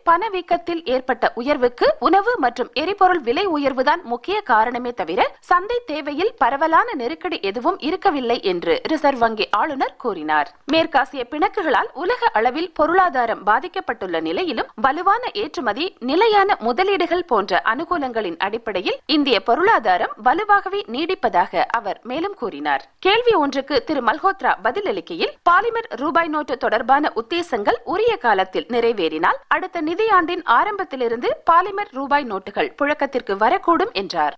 பணவீக்கத்தில் ஏற்பட்ட உயர்வுக்கு உணவு மற்றும் எரிபொருள் விலை உயர்வுதான் முக்கிய காரணமே தவிர சந்தை தேவையில் பரவலான நெருக்கடி எதுவும் இருக்கவில்லை என்று ரிசர்வ் வங்கி ஆளுநர் கூறினார் மேற்காசிய பிணக்குகளால் உலக அளவில் பொருளாதாரம் பாதிக்கப்பட்டுள்ள நிலையிலும் வலுவான ஏற்றுமதி நிலையான முதலீடுகள் போன்ற அனுகூலங்களின் அடிப்படையில் இந்திய பொருளாதாரம் வலுவாகவே நீடிப்பதாக அவர் மேலும் கூறினார் கேள்வி ஒன்றுக்கு திரு மல்ஹோத்ரா பதிலளிக்கையில் பாலிமர் ரூபாய் நோட்டு தொடர்பான உத்தேசங்கள் உரிய காலத்தில் நிறைவேறினால் அடுத்த நிதியாண்டின் ஆரம்பத்திலிருந்து பாலிமர் ரூபாய் நோட்டுகள் புழக்கத்திற்கு வரக்கூடும் என்றார்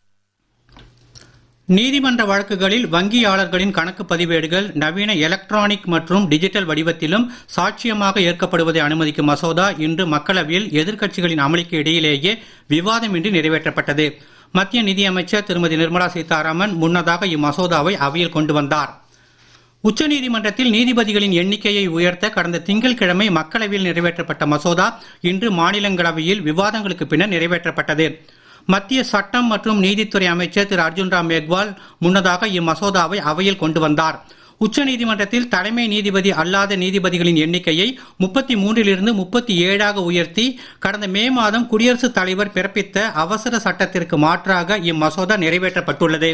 நீதிமன்ற வழக்குகளில் வங்கியாளர்களின் கணக்கு பதிவேடுகள் நவீன எலக்ட்ரானிக் மற்றும் டிஜிட்டல் வடிவத்திலும் சாட்சியமாக ஏற்கப்படுவதை அனுமதிக்கும் மசோதா இன்று மக்களவையில் எதிர்க்கட்சிகளின் அமளிக்கு இடையிலேயே விவாதமின்றி நிறைவேற்றப்பட்டது மத்திய நிதியமைச்சர் திருமதி நிர்மலா சீதாராமன் முன்னதாக இம்மசோதாவை அவையில் கொண்டு வந்தார் உச்சநீதிமன்றத்தில் நீதிபதிகளின் எண்ணிக்கையை உயர்த்த கடந்த திங்கட்கிழமை மக்களவையில் நிறைவேற்றப்பட்ட மசோதா இன்று மாநிலங்களவையில் விவாதங்களுக்கு பின்னர் நிறைவேற்றப்பட்டது மத்திய சட்டம் மற்றும் நீதித்துறை அமைச்சர் திரு அர்ஜுன் ராம் மேக்வால் முன்னதாக இம்மசோதாவை அவையில் கொண்டு வந்தார் உச்சநீதிமன்றத்தில் தலைமை நீதிபதி அல்லாத நீதிபதிகளின் எண்ணிக்கையை முப்பத்தி மூன்றிலிருந்து முப்பத்தி ஏழாக உயர்த்தி கடந்த மே மாதம் குடியரசுத் தலைவர் பிறப்பித்த அவசர சட்டத்திற்கு மாற்றாக இம்மசோதா நிறைவேற்றப்பட்டுள்ளது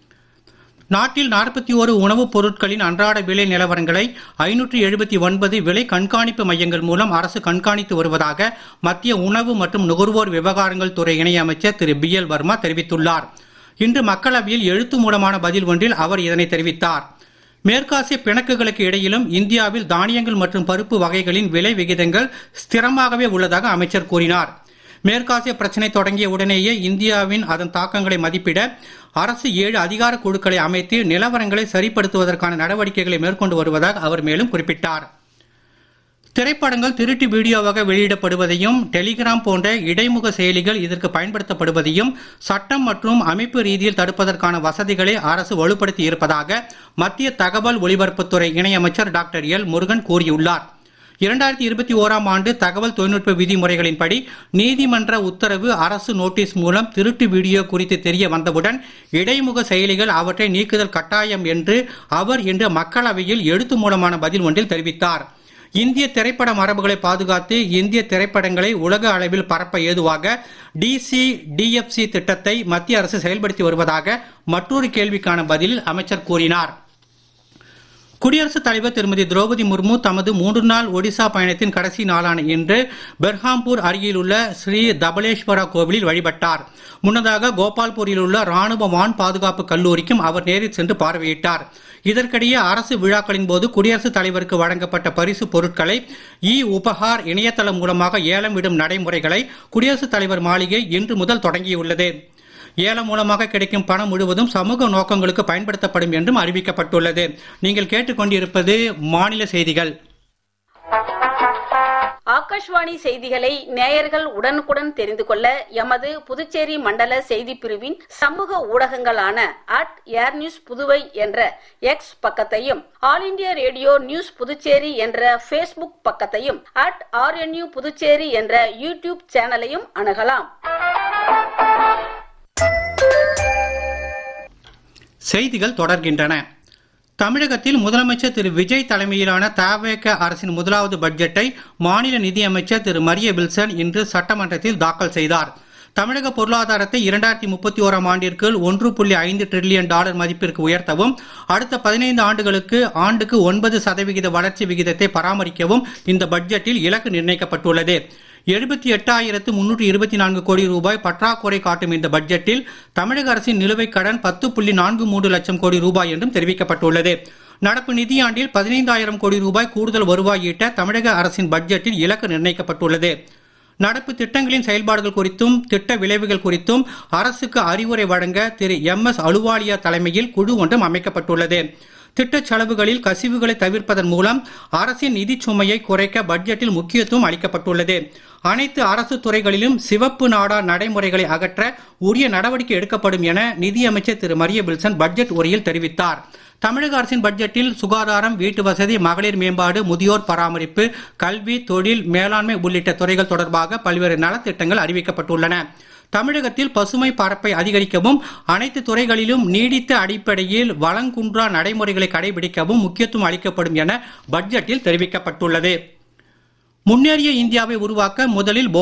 நாட்டில் நாற்பத்தி ஓரு உணவுப் பொருட்களின் அன்றாட விலை நிலவரங்களை ஐநூற்றி எழுபத்தி ஒன்பது விலை கண்காணிப்பு மையங்கள் மூலம் அரசு கண்காணித்து வருவதாக மத்திய உணவு மற்றும் நுகர்வோர் விவகாரங்கள் துறை இணையமைச்சர் திரு பி எல் வர்மா தெரிவித்துள்ளார் இன்று மக்களவையில் எழுத்து மூலமான பதில் ஒன்றில் அவர் இதனை தெரிவித்தார் மேற்காசிய பிணக்குகளுக்கு இடையிலும் இந்தியாவில் தானியங்கள் மற்றும் பருப்பு வகைகளின் விலை விகிதங்கள் ஸ்திரமாகவே உள்ளதாக அமைச்சர் கூறினார் மேற்காசிய பிரச்சினை தொடங்கிய உடனேயே இந்தியாவின் அதன் தாக்கங்களை மதிப்பிட அரசு ஏழு அதிகார குழுக்களை அமைத்து நிலவரங்களை சரிப்படுத்துவதற்கான நடவடிக்கைகளை மேற்கொண்டு வருவதாக அவர் மேலும் குறிப்பிட்டார் திரைப்படங்கள் திருட்டு வீடியோவாக வெளியிடப்படுவதையும் டெலிகிராம் போன்ற இடைமுக செயலிகள் இதற்கு பயன்படுத்தப்படுவதையும் சட்டம் மற்றும் அமைப்பு ரீதியில் தடுப்பதற்கான வசதிகளை அரசு வலுப்படுத்தி இருப்பதாக மத்திய தகவல் ஒலிபரப்புத்துறை இணையமைச்சர் டாக்டர் எல் முருகன் கூறியுள்ளார் இரண்டாயிரத்தி இருபத்தி ஓராம் ஆண்டு தகவல் தொழில்நுட்ப விதிமுறைகளின்படி நீதிமன்ற உத்தரவு அரசு நோட்டீஸ் மூலம் திருட்டு வீடியோ குறித்து தெரிய வந்தவுடன் இடைமுக செயலிகள் அவற்றை நீக்குதல் கட்டாயம் என்று அவர் இன்று மக்களவையில் எழுத்து மூலமான பதில் ஒன்றில் தெரிவித்தார் இந்திய திரைப்பட மரபுகளை பாதுகாத்து இந்திய திரைப்படங்களை உலக அளவில் பரப்ப ஏதுவாக டிசி டிஎஃப்சி திட்டத்தை மத்திய அரசு செயல்படுத்தி வருவதாக மற்றொரு கேள்விக்கான பதிலில் அமைச்சர் கூறினார் குடியரசுத் தலைவர் திருமதி திரௌபதி முர்மு தமது மூன்று நாள் ஒடிசா பயணத்தின் கடைசி நாளான இன்று பெர்ஹாம்பூர் அருகில் உள்ள ஸ்ரீ தபலேஸ்வரா கோவிலில் வழிபட்டார் முன்னதாக கோபால்பூரில் உள்ள ராணுவ வான் பாதுகாப்பு கல்லூரிக்கும் அவர் நேரில் சென்று பார்வையிட்டார் இதற்கிடையே அரசு விழாக்களின் போது குடியரசுத் தலைவருக்கு வழங்கப்பட்ட பரிசு பொருட்களை இ உபஹார் இணையதளம் மூலமாக ஏலம் விடும் நடைமுறைகளை குடியரசுத் தலைவர் மாளிகை இன்று முதல் தொடங்கியுள்ளது ஏலம் மூலமாக கிடைக்கும் பணம் முழுவதும் சமூக நோக்கங்களுக்கு பயன்படுத்தப்படும் என்றும் அறிவிக்கப்பட்டுள்ளது நீங்கள் கேட்டுக்கொண்டிருப்பது மாநில செய்திகள் ஆகாஷ்வாணி செய்திகளை நேயர்கள் உடனுக்குடன் தெரிந்து கொள்ள எமது புதுச்சேரி மண்டல செய்தி பிரிவின் சமூக ஊடகங்களான அட் ஏர் நியூஸ் புதுவை என்ற எக்ஸ் பக்கத்தையும் all India radio news Puducherry என்ற ஃபேஸ்புக் பக்கத்தையும் அட் ஆர்என்யூ புதுச்சேரி என்ற யூடியூப் சேனலையும் அணுகலாம் செய்திகள் தொடர்கின்றன தமிழகத்தில் முதலமைச்சர் திரு விஜய் தலைமையிலான தவேக அரசின் முதலாவது பட்ஜெட்டை மாநில நிதியமைச்சர் திரு மரிய வில்சன் இன்று சட்டமன்றத்தில் தாக்கல் செய்தார் தமிழக பொருளாதாரத்தை இரண்டாயிரத்தி முப்பத்தி ஓராம் ஆண்டிற்குள் ஒன்று புள்ளி ஐந்து டிரில்லியன் டாலர் மதிப்பிற்கு உயர்த்தவும் அடுத்த பதினைந்து ஆண்டுகளுக்கு ஆண்டுக்கு ஒன்பது சதவிகித வளர்ச்சி விகிதத்தை பராமரிக்கவும் இந்த பட்ஜெட்டில் இலக்கு நிர்ணயிக்கப்பட்டுள்ளது எழுபத்தி எட்டாயிரத்து முன்னூற்றி இருபத்தி நான்கு கோடி ரூபாய் பற்றாக்குறை காட்டும் இந்த பட்ஜெட்டில் தமிழக அரசின் நிலுவைக் கடன் பத்து புள்ளி நான்கு மூன்று லட்சம் கோடி ரூபாய் என்றும் தெரிவிக்கப்பட்டுள்ளது நடப்பு நிதியாண்டில் பதினைந்தாயிரம் கோடி ரூபாய் கூடுதல் வருவாய் ஈட்ட தமிழக அரசின் பட்ஜெட்டில் இலக்கு நிர்ணயிக்கப்பட்டுள்ளது நடப்பு திட்டங்களின் செயல்பாடுகள் குறித்தும் திட்ட விளைவுகள் குறித்தும் அரசுக்கு அறிவுரை வழங்க திரு எம் எஸ் அலுவாலியா தலைமையில் குழு ஒன்றும் அமைக்கப்பட்டுள்ளது திட்டச் செலவுகளில் கசிவுகளை தவிர்ப்பதன் மூலம் அரசின் நிதிச் சுமையை குறைக்க பட்ஜெட்டில் முக்கியத்துவம் அளிக்கப்பட்டுள்ளது அனைத்து அரசு துறைகளிலும் சிவப்பு நாடா நடைமுறைகளை அகற்ற உரிய நடவடிக்கை எடுக்கப்படும் என நிதியமைச்சர் திரு மரிய வில்சன் பட்ஜெட் உரையில் தெரிவித்தார் தமிழக அரசின் பட்ஜெட்டில் சுகாதாரம் வீட்டு வசதி மகளிர் மேம்பாடு முதியோர் பராமரிப்பு கல்வி தொழில் மேலாண்மை உள்ளிட்ட துறைகள் தொடர்பாக பல்வேறு நலத்திட்டங்கள் அறிவிக்கப்பட்டுள்ளன தமிழகத்தில் பசுமை பரப்பை அதிகரிக்கவும் அனைத்து துறைகளிலும் நீடித்த அடிப்படையில் வளங்குன்றா நடைமுறைகளை கடைபிடிக்கவும் முக்கியத்துவம் அளிக்கப்படும் என பட்ஜெட்டில் தெரிவிக்கப்பட்டுள்ளது முன்னேறிய இந்தியாவை உருவாக்க முதலில்